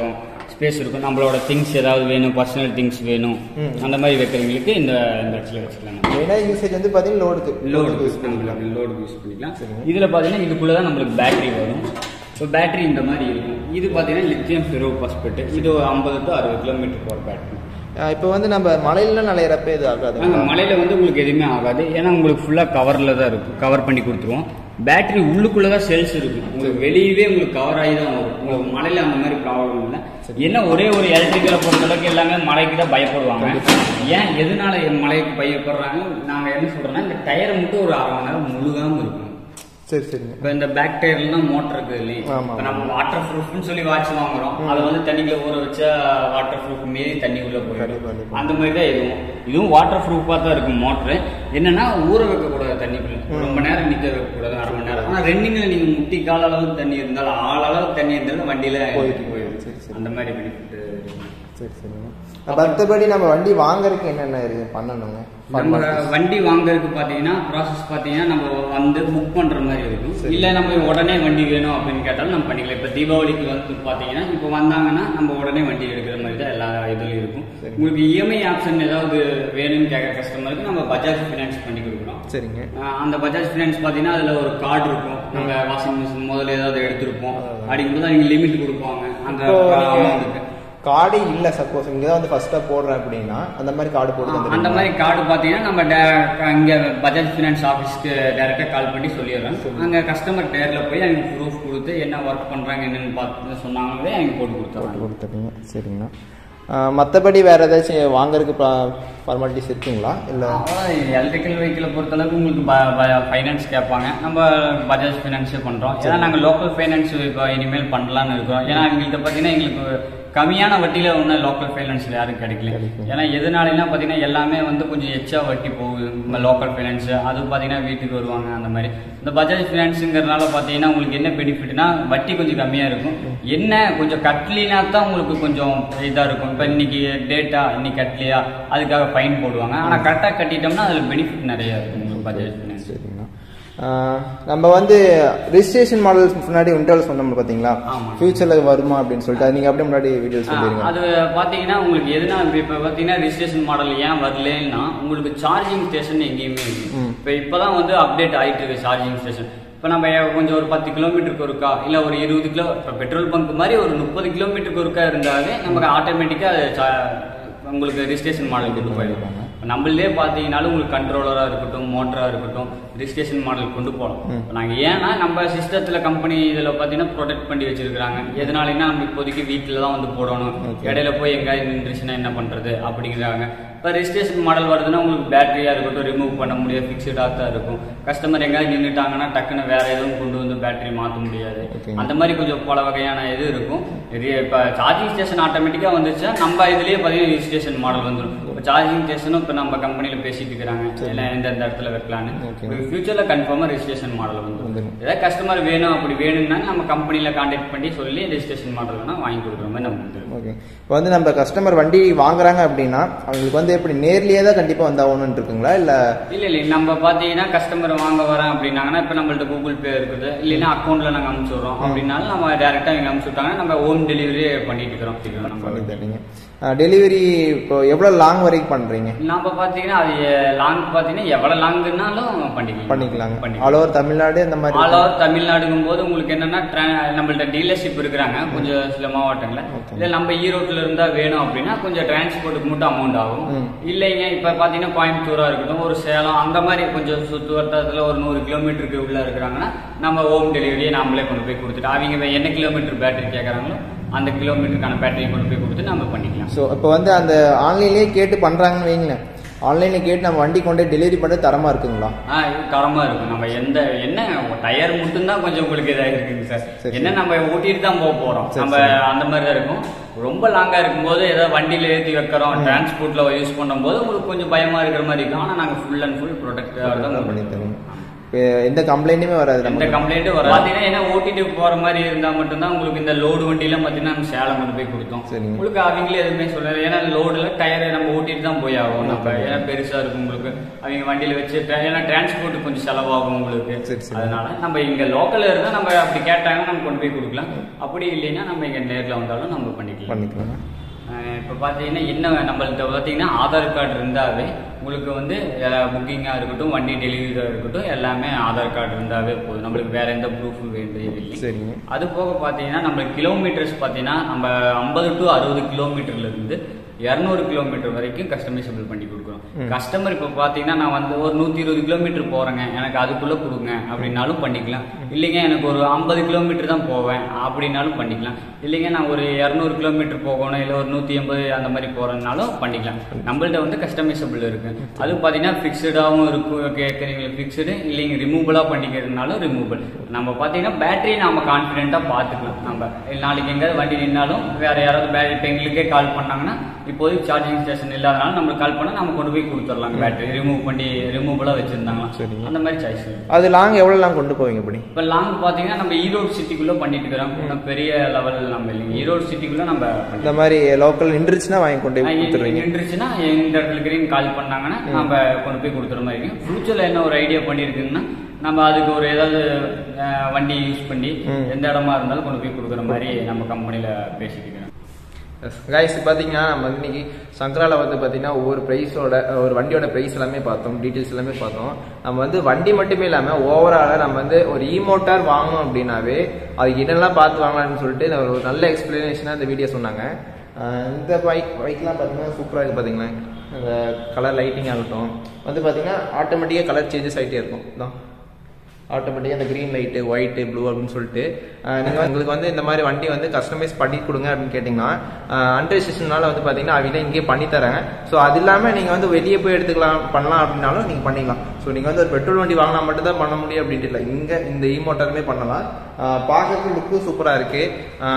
ஸ்பேஸ் இருக்கும் நம்மளோட திங்ஸ் ஏதாவது வேணும் பர்சனல் திங்ஸ் வேணும் ம். அந்த மாதிரி வைக்கிறவங்களுக்கு இந்த இந்த இடத்துல வச்சுக்கலாம் மெயினாக யூசேஜ் வந்து பார்த்தீங்கன்னா லோடுக்கு லோடு யூஸ் பண்ணிக்கலாம் லோடு யூஸ் பண்ணிக்கலாம் சரிங்க. இதில் பார்த்தீங்கன்னா இதுக்குள்ளே தான் நம்மளுக்கு பேட்டரி வரும் ஸோ பேட்டரி இந்த மாதிரி இருக்கும் இது பார்த்தீங்கன்னா லித்தியம் ஃபெரோ பாஸ்பேட் இது ஒரு ஐம்பது டு அறுபது கிலோமீட்டர் போகிற பேட்டரி இப்போ வந்து நம்ம மலையில நலையிறப்ப இது ஆகாது நாங்கள் மலையில் வந்து உங்களுக்கு எதுவுமே ஆகாது ஏன்னா உங்களுக்கு ஃபுல்லாக கவரில் தான் இருக்கும் கவர் பண்ணி கொடுத்துருவோம் பேட்டரி உள்ளுக்குள்ளே தான் செல்ஸ் இருக்கும் உங்களுக்கு வெளியவே உங்களுக்கு கவர் ஆகி தான் வரும் உங்களுக்கு மலையில் அந்த மாதிரி ப்ராப்ளம் இல்லை என்ன ஒரே ஒரு எலக்ட்ரிக்கலை பொறுத்தளவுக்கு எல்லாமே மலைக்கு தான் பயப்படுவாங்க ஏன் எதனால மலைக்கு பயப்படுறாங்க நாங்கள் என்ன சொல்கிறோன்னா இந்த டயரை மட்டும் ஒரு அரை மணி நேரம் முழுகாமல் இருக்கும் சரி சரிங்க இப்போ இந்த பேக் டயர்ல தான் மோட்டர் இருக்குது இல்லையா ஆமா. இப்போ நம்ம வாட்டர் ப்ரூஃப்னு சொல்லி வாட்ச் வாங்குறோம் அதை வந்து தண்ணிக்குள்ள ஊற வச்சா வாட்டர் ப்ரூஃப் மீறி தண்ணி உள்ள கண்டிப்பா, போயிடும் கண்டிப்பா. அந்த மாதிரி தான் இதுவும் இதுவும் வாட்டர் ப்ரூஃபாக தான் இருக்கும் மோட்ரு என்னன்னா ஊற வைக்கக்கூடாது தண்ணிக்குள்ள ரொம்ப நேரம் நிற்க வைக்கக்கூடாது அரை மணி நேரம் ஆனால் ரெண்டிங்கில் நீங்கள் முட்டி கால அளவுக்கு தண்ணி இருந்தாலும் ஆள் அளவுக்கு தண்ணி இருந்தாலும் வண்டியில் போயிட்டு போயிடும் சரி, சரி. அந்த மாதிரி பெனிஃபிட் சரி சரிங்க மற்றபடி நம்ம வண்டி வாங்குறதுக்கு என்னென்ன இது பண்ணணுங்க நம்ம வண்டி வாங்குறதுக்கு பாத்தீங்கன்னா ப்ராசஸ் பாத்தீங்கன்னா நம்ம வந்து புக் பண்ற மாதிரி இருக்கும் இல்ல நம்ம உடனே வண்டி வேணும் அப்படின்னு கேட்டாலும் நம்ம பண்ணிக்கலாம் இப்ப தீபாவளிக்கு வந்து பாத்தீங்கன்னா இப்போ வந்தாங்கன்னா நம்ம உடனே வண்டி எடுக்கிற மாதிரி தான் எல்லா இதுலயும் இருக்கும் உங்களுக்கு இஎம்ஐ ஆப்ஷன் ஏதாவது வேணும்னு கேட்குற கஸ்டமருக்கு நம்ம பஜாஜ் ஃபினான்ஸ் பண்ணி கொடுக்குறோம் சரிங்க ஆஹ் அந்த பஜாஜ் ஃபினான்ஸ் பார்த்தீங்கன்னா அதில் ஒரு கார்டு இருக்கும் நம்ம வாஷிங் மிஷின் முதல்ல ஏதாவது எடுத்திருப்போம் அப்படிங்கும்போது அவங்க லிமிட் கொடுப்பாங்க அந்த இப்போ நீங்க அமௌண்ட்டுக்கு கார்டு இல்ல சப்போஸ் இங்க தான் வந்து ஃபர்ஸ்டா போடுறேன் அப்படின்னா அந்த மாதிரி கார்டு போட்டு அந்த தந்துருவீங்களா? மாதிரி கார்டு பார்த்தீங்கன்னா நம்ம டே- இங்க பஜாஜ் ஃபினான்ஸ் ஆஃபீஸ்க்கு டைரக்டா கால் பண்ணி சொல்லிடுறோம் அங்க கஸ்டமர் நேரில் போய் அவங்க ப்ரூஃப் கொடுத்து என்ன ஒர்க் பண்றாங்க என்னன்னு பார்த்து சொன்னாங்களே அவங்க போட்டு போட்டு கொடுத்துருவாங்க கொடுத்துருங்க சரிங்கண்ணா மற்றபடி வேற ஏதாச்சும் வாங்குறதுக்கு ஃபார்மாலிட்டிஸ் இருக்குங்களா இல்லை எலக்ட்ரிக்கல் வெஹிக்கிளை பொறுத்தளவுக்கு உங்களுக்கு ஃபைனான்ஸ் கேட்பாங்க நம்ம பஜாஜ் ஃபைனான்ஸே பண்ணுறோம் ஏன்னா நாங்கள் லோக்கல் ஃபைனான்ஸ் இப்போ இனிமேல் பண்ணலான்னு இருக்கோம் ஏன்னா எங்கள்கிட்ட பார்த்தீங்கன்னா எங்களுக்கு கம்மியான வட்டியில் ஒன்றும் லோக்கல் ஃபைனான்ஸில் யாரும் கிடைக்கல ஏன்னா எதனாலலாம் பார்த்தீங்கன்னா எல்லாமே வந்து கொஞ்சம் எச்சா வட்டி போகுது நம்ம லோக்கல் ஃபைனான்ஸ் அது பார்த்தீங்கன்னா வீட்டுக்கு வருவாங்க அந்த மாதிரி இந்த பஜாஜ் ஃபினான்ஸுங்கிறதுனால பார்த்தீங்கன்னா உங்களுக்கு என்ன பெனிஃபிட்னா வட்டி கொஞ்சம் கம்மியாக இருக்கும் என்ன கொஞ்சம் கட்டலினா தான் உங்களுக்கு கொஞ்சம் இதாக இருக்கும் இப்போ இன்னைக்கு டேட்டா இன்னைக்கு கட்டலையா அதுக்காக ஃபைன் போடுவாங்க ஆனால் கரெக்டாக கட்டிட்டோம்னா அதில் பெனிஃபிட் நிறையா இருக்கும் உங்களுக்கு பஜாஜ் ஃபினான்ஸ் சரிங்கண்ணா ஆஹ் நம்ம வந்து ரிஜிஸ்ட்ரேஷன் மாடல்ஸ் முன்னாடி இன்டர்வல் சொன்னோம் பார்த்தீங்களா ஆமா. ஃபியூச்சரில் வருமா அப்படின்னு சொல்லிட்டு அது நீங்கள் அப்படியே முன்னாடி வீடியோ சொல்லிடுங்க அது பார்த்தீங்கன்னா உங்களுக்கு எதுனா இப்போ பார்த்தீங்கன்னா ரிஜிஸ்ட்ரேஷன் மாடல் ஏன் வரலன்னா உங்களுக்கு சார்ஜிங் ஸ்டேஷன் எங்கேயுமே இல்லை ம். இப்போ இப்போ தான் வந்து அப்டேட் ஆகிட்டு இருக்கு சார்ஜிங் ஸ்டேஷன் இப்போ நம்ம கொஞ்சம் ஒரு பத்து கிலோமீட்டருக்கு ஒருக்கா இல்லை ஒரு இருபது கிலோ இப்போ பெட்ரோல் பங்க் மாதிரி ஒரு முப்பது கிலோமீட்டருக்கு ஒருக்கா இருந்தாலே நமக்கு ஆட்டோமேட்டிக்காக உங்களுக்கு ரிஜிஸ்ட்ரேஷன் மாடல் கொண்டு போயிடுவாங்க நம்மளே பார்த்தீங்கன்னாலும் உங்களுக்கு கண்ட்ரோலராக இருக்கட்டும் மோட்டராக இருக்கட்டும் ரிஜிஸ்ட்ரேஷன் மாடல் கொண்டு போகலாம் ம். இப்போ நாங்கள் ஏன்னா நம்ம சிஸ்டத்தில் கம்பெனி இதில் பார்த்தீங்கன்னா ப்ரொடெக்ட் பண்ணி வச்சிருக்காங்க எதனாலன்னா நம்ம இப்போதைக்கு வீட்டில் தான் வந்து போடணும் Okay. இடையில போய் எங்கேயாவது நின்றுச்சுன்னா என்ன பண்ணுறது அப்படிங்கிறாங்க இப்போ ரெஜிஸ்ட்ரேஷன் மாடல் வருதுன்னா உங்களுக்கு பேட்டரியாக இருக்கட்டும் ரிமூவ் பண்ண முடியாது ஃபிக்ஸ்டாக தான் இருக்கும் கஸ்டமர் எங்கேயாவது நின்றுட்டாங்கன்னா டக்குன்னு வேற எதுவும் கொண்டு வந்து பேட்டரி மாற்ற முடியாது Okay. அந்த மாதிரி கொஞ்சம் பல வகையான இது இருக்கும் இது இப்போ சார்ஜிங் ஸ்டேஷன் ஆட்டோமேட்டிக்காக வந்துச்சுன்னா நம்ம இதுலேயே பார்த்தீங்கன்னா ரிஜிஸ்ட்ரேஷன் மாடல் வந்துடும் இப்போ சார்ஜிங் ஸ்டேஷனும் இப்போ நம்ம கம்பெனியில் பேசிட்டு இருக்கிறாங்க எல்லாம் எந்தெந்த இடத்துல வைக்கலான்னு Okay. ஃபியூச்சரில் கன்ஃபார்மாக ரெஜிஸ்ட்ரேஷன் மாடல் வந்துடும் வந்துடும். ஏதாவது கஸ்டமர் வேணும் அப்படி வேணும்னா நம்ம கம்பெனியில் கான்டாக்ட் பண்ணி சொல்லி ரெஜிஸ்ட்ரேஷன் மாடல் வேணா வாங்கி கொடுக்குற மாதிரி நம்ம வந்துடும் ஓகே இப்போ வந்து நம்ம கஸ்டமர் வண்டி வாங்குறாங்க அப்படின்னா அவங்களுக்கு வந்து எப்படி நேர்லயே தான் கண்டிப்பாக வந்தாகணும்னு இருக்குங்களா இல்லை இல்ல இல்ல நம்ம பாத்தீங்கன்னா கஸ்டமர் வாங்க வரேன் அப்படின்னாங்கன்னா இப்ப நம்மள்ட்ட கூகுள் பே இருக்குது இல்லைன்னா அக்கௌண்ட்ல நாங்க அனுப்பிச்சு விடுறோம் அப்படின்னாலும் நம்ம டைரக்டா இங்க அனுப்பிச்சு விட்டாங்கன்னா நம்ம ஹோம் டெலிவரி பண்ணிட்டு இருக்கிறோம் நம்ம பண்ணி தரீங்க டெலிவரி இப்போ எவ்வளோ லாங் வரைக்கும் பண்ணுறீங்க நம்ம பாத்தீங்கன்னா அது லாங் பாத்தீங்கன்னா எவ்வளவு லாங்குனாலும் பண்ணிக்கலாம் பண்ணிக்கலாங்க பண்ணிக்கலாம் ஆல் ஓவர் தமிழ்நாடு அந்த மாதிரி ஆல் ஓவர் தமிழ்நாடுங்கும் போது உங்களுக்கு என்னன்னா tra- நம்மள்ட்ட டீலர்ஷிப் இருக்கிறாங்க கொஞ்சம் சில மாவட்டங்கள்ல Okay. இல்ல நம்ம ஈரோட்ல இருந்தா வேணும் அப்படின்னா கொஞ்சம் டிரான்ஸ்போர்ட்டுக்கு மட்டும் அமௌண்ட் ஆகும் ம். இல்லைங்க இப்ப பாத்தீங்கன்னா கோயம்புத்தூரா இருக்கட்டும் ஒரு சேலம் அந்த மாதிரி கொஞ்சம் சுத்து வட்டாரத்துல ஒரு நூறு கிலோமீட்டருக்கு உள்ள இருக்கிறாங்கன்னா நம்ம ஹோம் டெலிவரியை நாமளே கொண்டு போய் கொடுத்துட்டு அவங்க என்ன கிலோமீட்டர் பேட்டரி கேட்கறாங்களோ அந்த கிலோமீட்டருக்கான பேட்டரியை கொண்டு போய் கொடுத்து நம்ம பண்ணிக்கலாம் ஸோ இப்போ வந்து அந்த ஆன்லைன்லேயே கேட்டு பண்ணுறாங்கன்னு வைங்களேன் ஆன்லைனில் கேட்டு நம்ம வண்டி கொண்டு டெலிவரி பண்ண தரமாக இருக்குங்களா ஆ இது தரமா இருக்கும் நம்ம எந்த என்ன டயர் மட்டும்தான் கொஞ்சம் உங்களுக்கு இதாக இருக்குங்க சார் சரி, என்ன நம்ம ஓட்டிட்டு தான் போக போறோம் சரி, நம்ம சரி. அந்த மாதிரி தான் இருக்கும் ரொம்ப லாங்கா இருக்கும்போது ஏதாவது வண்டியில ஏற்றி வைக்கிறோம் டிரான்ஸ்போர்ட்ல யூஸ் பண்ணும்போது உங்களுக்கு கொஞ்சம் பயமா இருக்கிற மாதிரி இருக்கும் ஆனா நாங்க ஃபுல் அண்ட் ஃபுல் ப்ரொடெக்டாக தான் பண்ணி தரீங்க அஹ் எந்த கம்ப்ளைண்ட்டுமே வராது எந்த நமக்கு கம்ப்ளைண்ட்டும் வராது பாத்தீங்கன்னா ஏன்னா ஓட்டிட்டு போற மாதிரி இருந்தா மட்டும்தான் உங்களுக்கு இந்த லோடு வண்டிலாம் பாத்தீங்கன்னா நம்ம சேலம் கொண்டு போய் கொடுத்தோம் சரிங்க. உங்களுக்கு அவங்களே எதுவுமே சொல்லல ஏன்னா லோடுல டயர் நம்ம ஓட்டிட்டு தான் போய் ஆகும் நம்ம ஏன்னா பெருசா இருக்கும் உங்களுக்கு அவங்க வண்டியில வச்சு tra- ஏன்னா டிரான்ஸ்போர்ட் கொஞ்சம் செலவாகும் உங்களுக்கு சரி, சரி. அதனால நம்ம இங்க லோக்கல்ல இருந்தா நம்ம அப்படி கேட்டாங்கன்னா நம்ம கொண்டு போய் கொடுக்கலாம் அப்படி இல்லைன்னா நம்ம இங்க நேர்ல வந்தாலும் நம்ம பண்ணிக்கலாம் பண்ணிக்கலாம் அஹ் இப்ப பாத்தீங்கன்னா என்ன நம்மள்ட்ட பாத்தீங்கன்னா ஆதார் கார்டு இருந்தாவே உங்களுக்கு வந்து புக்கிங்கா இருக்கட்டும் வண்டி டெலிவரியா இருக்கட்டும் எல்லாமே ஆதார் கார்டு இருந்தாவே போதும் நம்மளுக்கு வேற எந்த ப்ரூஃபும் வேண்டியதில்லை சரிங்க அது போக பார்த்தீங்கன்னா நம்ம கிலோமீட்டர்ஸ் பார்த்தீங்கன்னா நம்ம ஐம்பது டு அறுபது கிலோமீட்டர்ல இருந்து இரநூறு கிலோமீட்டர் வரைக்கும் கஸ்டமைசபிள் பண்ணி கொடுக்குறோம் கஸ்டமர் இப்போ பார்த்தீங்கன்னா நான் வந்து ஒரு நூற்றி இருபது கிலோமீட்டர் போகிறேங்க எனக்கு அதுக்குள்ளே கொடுங்க அப்படின்னாலும் பண்ணிக்கலாம் இல்லைங்க எனக்கு ஒரு ஐம்பது கிலோமீட்டர் தான் போவேன் அப்படின்னாலும் பண்ணிக்கலாம் இல்லைங்க நான் ஒரு இரநூறு கிலோமீட்டர் போகணும் இல்லை ஒரு நூற்றி எண்பது அந்த மாதிரி போகிறதுனாலும் பண்ணிக்கலாம் நம்மள்ட்ட வந்து கஸ்டமைசபிள் இருக்கு அது பார்த்தீங்கன்னா ஃபிக்ஸ்டாகவும் இருக்கும் கேட்குறீங்க ஃபிக்ஸ்டு இல்லைங்க ரிமூவலாக பண்ணிக்கிறதுனாலும் ரிமூவல் நம்ம பார்த்தீங்கன்னா பேட்டரி நாம கான்ஃபிடென்ட்டாக பார்த்துக்கலாம் நம்ம இல்ல நாளைக்கு எங்கேயாவது வண்டி நின்னாலும் வேற யாராவது பேட்டரி இப்போ எங்களுக்கே கால் பண்ணாங்கன்னா இப்போதைக்கு சார்ஜிங் ஸ்டேஷன் இல்லாதனால நம்மளுக்கு கால் பண்ணால் நம்ம கொண்டு போய் கொடுத்துடலாம் பேட்டரி ரிமூவ் பண்ணி ரிமூவலாக வச்சிருந்தாங்களாம் சரிங்க. அந்த மாதிரி சாய்ஸ் அது லாங் எவ்வளோலாம் கொண்டு போவீங்க இப்படி இப்போ லாங் பார்த்தீங்கன்னா நம்ம ஈரோடு சிட்டிக்குள்ளே பண்ணிட்டு இருக்கிறோம் இன்னும் பெரிய லெவலில் நம்ம இல்லைங்க ஈரோடு சிட்டிக்குள்ளே நம்ம பண்ணிட்டு இந்த மாதிரி லோக்கல் நின்றுச்சுன்னா வாங்கி கொண்டு போய் கொடுத்துருவீங்க நின்றுச்சுன்னா எந்த இடத்துல இருக்கிறீங்க கால் பண்ணாங்கன்னா நம்ம கொண்டு போய் கொடுத்துற மாதிரி இருக்கும் ஃபியூச்சர்ல என்ன ஒரு ஐடியா பண்ணியிருக்குங்கன்னா நம்ம அதுக்கு ஒரு ஏதாவது அஹ், வண்டி யூஸ் பண்ணி ம். எந்த இடமா இருந்தாலும் கொண்டு போய் கொடுக்குற மாதிரி நம்ம கம்பெனில பேசிட்டு இருக்கிறோம் கைஸ் பார்த்தீங்கன்னா நம்ம வந்து இன்னைக்கு சங்கரால வந்து பார்த்தீங்கன்னா ஒவ்வொரு ப்ரைஸோட ஒரு வண்டியோட ப்ரைஸ் எல்லாமே பார்த்தோம் டீட்டெயில்ஸ் எல்லாமே பார்த்தோம் நம்ம வந்து வண்டி மட்டுமே இல்லாமல் ஓவராலாக நம்ம வந்து ஒரு இ மோட்டார் வாங்கணும் அப்படின்னாவே அதுக்கு என்னெல்லாம் பார்த்து வாங்கலாம்னு சொல்லிட்டு இந்த ஒரு நல்ல எக்ஸ்பிளனேஷனாக இந்த வீடியோ சொன்னாங்க ஆஹ் இந்த பைக் பைக்லாம் பார்த்தீங்கன்னா சூப்பராக இருக்குது பார்த்தீங்களா அந்த கலர் லைட்டிங் ஆகட்டும் வந்து பார்த்தீங்கன்னா ஆட்டோமேட்டிக்காக கலர் சேஞ்சஸ் ஆகிட்டே இருக்கும் இதான் ஆட்டோமேட்டிக்காக அந்த க்ரீன் லைட்டு ஒயிட்டு ப்ளூ அப்படின்னு சொல்லிட்டு நீங்கள் உங்களுக்கு வந்து இந்த மாதிரி வண்டி வந்து கஸ்டமைஸ் பண்ணி கொடுங்க அப்படின்னு கேட்டிங்கன்னா அன்ரெஜிஸ்ட்ரேஷனால வந்து பார்த்தீங்கன்னா அவங்க இங்கேயே பண்ணி தராங்க ஸோ அது இல்லாமல் நீங்கள் வந்து வெளியே போய் எடுத்துக்கலாம் பண்ணலாம் அப்படின்னாலும் நீங்கள் பண்ணிக்கலாம் ஸோ நீங்கள் வந்து ஒரு பெட்ரோல் வண்டி வாங்கினா மட்டும் தான் பண்ண முடியும் அப்படின்ட்டு இல்லை இங்கே இந்த இ மோட்டாருமே பண்ணலாம் பார்க்கறதுக்கு லுக்கும் சூப்பராக இருக்குது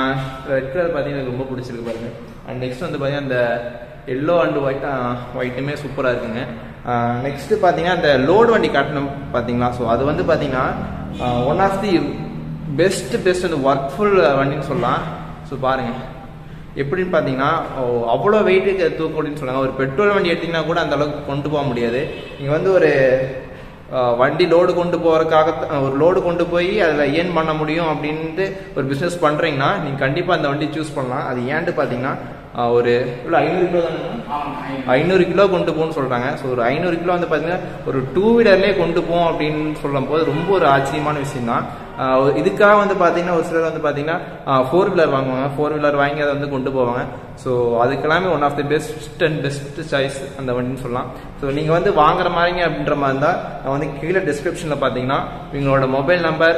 ரெட் கலர் பார்த்தீங்கன்னா எனக்கு ரொம்ப பிடிச்சிருக்கு பாருங்க அண்ட் நெக்ஸ்ட் வந்து பார்த்தீங்கன்னா இந்த எல்லோ அண்ட் ஒயிட் ஒயிட்டுமே சூப்பராக இருக்குங்க நெக்ஸ்ட் பார்த்தீங்கன்னா இந்த லோடு வண்டி காட்டணும் பார்த்தீங்களா ஸோ அது வந்து பார்த்தீங்கன்னா one of the best best அந்த ஒர்க்ஃபுல் வண்டின்னு சொல்லலாம் ஸோ பாருங்க எப்படின்னு பார்த்தீங்கன்னா ஓ, அவ்வளோ வெயிட்டுக்கு தூக்க அப்படின்னு சொன்னாங்க ஒரு பெட்ரோல் வண்டி எடுத்தீங்கன்னா கூட அந்த அளவுக்கு கொண்டு போக முடியாது நீங்கள் வந்து ஒரு அஹ், வண்டி லோடு கொண்டு போகிறதுக்காக ஒரு லோடு கொண்டு போய் அதில் ஏர்ன் பண்ண முடியும் அப்படின்ட்டு ஒரு பிஸ்னஸ் பண்ணுறீங்கன்னா நீங்கள் கண்டிப்பாக அந்த வண்டி சூஸ் பண்ணலாம் அது ஏன்ட்டு பார்த்தீங்கன்னா அஹ், ஒரு இவ்வளோ ஐநூறு கிலோ தானே ஐநூறு கிலோ கொண்டு போகணும்னு சொல்றாங்க ஸோ ஒரு ஐநூறு கிலோ வந்து பார்த்தீங்கன்னா ஒரு டூ வீலர்லேயே கொண்டு போவோம் அப்படின்னு சொல்லும் போது ரொம்ப ஒரு ஆச்சரியமான விஷயம் தான் இதுக்காக வந்து பார்த்தீங்கன்னா ஒரு சிலர் வந்து பார்த்தீங்கன்னா ஃபோர் வீலர் வாங்குவாங்க ஃபோர் வீலர் வாங்கி அதை வந்து கொண்டு போவாங்க ஸோ அதுக்கெல்லாமே one of the best and best choice அந்த வண்டின்னு சொல்லலாம் ஸோ நீங்கள் வந்து வாங்குற மாதிரிங்க அப்படின்ற மாதிரி இருந்தால் நான் வந்து கீழே டிஸ்கிரிப்ஷனில் பார்த்தீங்கன்னா உங்களோட மொபைல் நம்பர்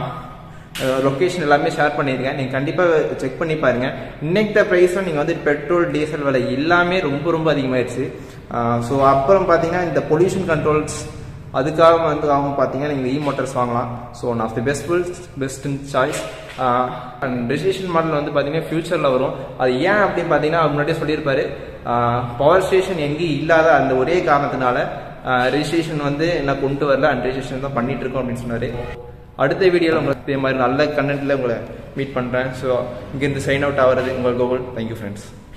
லொக்கேஷன் எல்லாமே ஷேர் பண்ணியிருக்கேன் நீங்கள் கண்டிப்பாக செக் பண்ணி பாருங்க இன்னைக்கு ப்ரைஸும் நீங்கள் வந்து பெட்ரோல் டீசல் விலை எல்லாமே ரொம்ப ரொம்ப அதிகமாயிருச்சு ஸோ அப்புறம் பார்த்தீங்கன்னா இந்த பொல்யூஷன் கண்ட்ரோல்ஸ் அதுக்காக வந்து ஆகும் பார்த்தீங்கன்னா நீங்கள் இ மோட்டார்ஸ் வாங்கலாம் so one of the best best choice and registration model வந்து பார்த்தீங்கன்னா ஃபியூச்சரில் வரும் அது ஏன் அப்படின்னு பார்த்தீங்கன்னா அவர் முன்னாடியே சொல்லியிருப்பாரு பவர் ஸ்டேஷன் எங்கேயும் இல்லாத அந்த ஒரே காரணத்தினால ரெஜிஸ்ட்ரேஷன் வந்து என்ன கொண்டு வரல அண்ட் ரெஜிஸ்ட்ரேஷன் தான் பண்ணிட்டு இருக்கோம் அப்படின்னு சொன்னாரு அடுத்த வீடியோவில் உங்களுக்கு இதே மாதிரி நல்ல கண்டென்ட்ல உங்களை மீட் பண்ணுறேன் ஸோ இங்கேருந்து சைன் அவுட் ஆகிறது உங்கள் கோகுல் தேங்க்யூ ஃப்ரெண்ட்ஸ்